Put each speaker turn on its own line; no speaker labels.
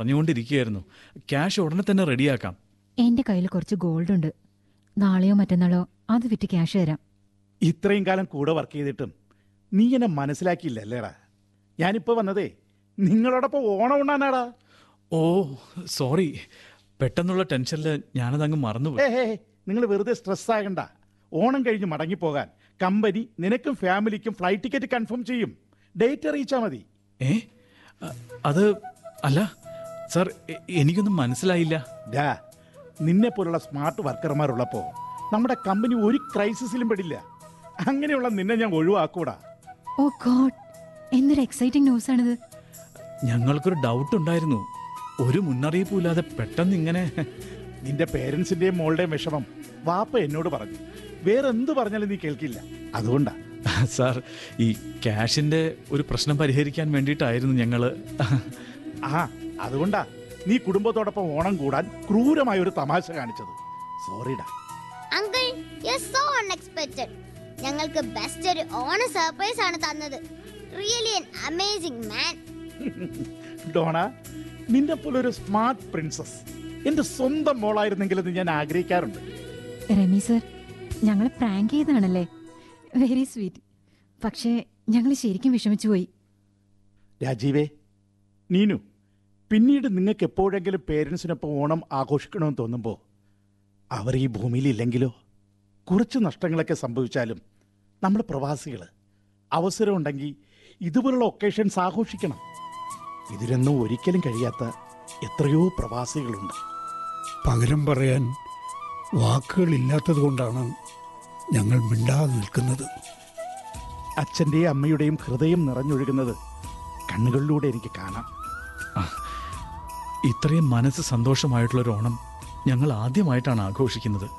പറഞ്ഞുകൊണ്ടിരിക്കുകയായിരുന്നു cash ഉടനെ തന്നെ റെഡിയാക്കാം
എന്റെ കയ്യിൽ കുറച്ച് ഗോൾഡ് ഉണ്ട് നാളെയോ മറ്റന്നാളോ അത് വിറ്റ് ക്യാഷ് തരാം
ഇത്രയും കാലം കൂടെ വർക്ക് ചെയ്തിട്ടും നീ എന്നെ മനസ്സിലാക്കിയില്ല അല്ലേടാ ഞാനിപ്പോ വന്നതേ നിങ്ങളോടൊപ്പം ഓണം ഉണ്ണാനാടാ
ഓ സോറി പെട്ടെന്നുള്ള ടെൻഷനിൽ ഞാനതങ്ങ് മറന്നുപോയി
ഏ നിങ്ങൾ വെറുതെ സ്ട്രെസ് ആകണ്ട ഓണം കഴിഞ്ഞ് മടങ്ങിപ്പോകാൻ കമ്പനി നിനക്കും ഫാമിലിക്കും ഫ്ലൈറ്റ് ടിക്കറ്റ് കൺഫേം ചെയ്യും ഡേറ്റ് അറിയിച്ചാൽ മതി
ഏ അ- അത് അല്ല സാർ എ- എനിക്കൊന്നും മനസ്സിലായില്ല
ഡാ നിന്നെ പോലുള്ള സ്മാർട്ട് വർക്കർമാരുള്ളപ്പോൾ നമ്മുടെ കമ്പനി ഒരു ക്രൈസിസിലും പെടില്ല അങ്ങനെയുള്ള നിന്നെ ഞാൻ ഒഴിവാക്കൂടാ
ഓ ഗോഡ് എന്തൊരു എക്സൈറ്റിംഗ് ന്യൂസ് ആണിത്
ഞങ്ങൾക്കൊരു ഡൗട്ട് ഉണ്ടായിരുന്നു ഒരു മുന്നറിയിപ്പും ഇല്ലാതെ പെട്ടെന്ന് ഇങ്ങനെ
നിന്റെ പേരൻസിന്റെയും മോളുടെയും വിഷമം വാപ്പ എന്നോട് പറഞ്ഞു വേറെ എന്ത് പറഞ്ഞാലും നീ കേൾക്കില്ല അതുകൊണ്ടാ
സാർ ഈ ക്യാഷിന്റെ ഒരു പ്രശ്നം പരിഹരിക്കാൻ വേണ്ടിയിട്ടായിരുന്നു ഞങ്ങള്
ആ അതുകൊണ്ടാ നീ കുടുംബത്തോടൊപ്പം ഓണം കൂടാൻ ക്രൂരമായ ഒരു തമാശ കാണിച്ചത് സോറിടാ
അങ്കിൾ യു സോ അൺഎക്സ്പെക്റ്റഡ് ഞങ്ങൾക്ക് ബെസ്റ്റ് ഒരു ഓണ സർപ്രൈസ് ആണ് തന്നത് really an amazing man
Dona നിന്നെ പോലെ ഒരു സ്മാർട്ട് പ്രിൻസസ് എന്റെ സ്വന്തം മോളായിരുന്നെങ്കിലെന്ന് ഞാൻ ആഗ്രഹിക്കാറുണ്ട്
രമി സർ ഞങ്ങൾ പ്രാങ്ക് ചെയ്താണല്ലേ വെരി സ്വീറ്റ് പക്ഷേ ഞങ്ങൾ ശരിക്കും വിഷമിച്ചു പോയി
രാജീവേ നീനു പിന്നീട് നിങ്ങൾക്ക് എപ്പോഴെങ്കിലും പേരൻസിനൊപ്പം ഓണം ആഘോഷിക്കണമെന്ന് തോന്നുമ്പോൾ അവർ ഈ ഭൂമിയിൽ ഇല്ലെങ്കിലോ കുറച്ച് നഷ്ടങ്ങളൊക്കെ സംഭവിച്ചാലും നമ്മൾ പ്രവാസികൾ അവസരമുണ്ടെങ്കിൽ ഇതുപോലുള്ള ഒക്കേഷൻസ് ആഘോഷിക്കണം ഇതിലൊന്നും ഒരിക്കലും കഴിയാത്ത എത്രയോ പ്രവാസികളുണ്ട്
പകരം പറയാൻ വാക്കുകളില്ലാത്തതുകൊണ്ടാണ് ഞങ്ങൾ മിണ്ടാതെ നിൽക്കുന്നത്
അച്ഛൻ്റെയും അമ്മയുടെയും ഹൃദയം നിറഞ്ഞൊഴുകുന്നത് കണ്ണുകളിലൂടെ എനിക്ക് കാണാം
ഇത്രയും മനസ്സ് സന്തോഷമായിട്ടുള്ള ഒരു ഓണം ഞങ്ങൾ ആദ്യമായിട്ടാണ് ആഘോഷിക്കുന്നത്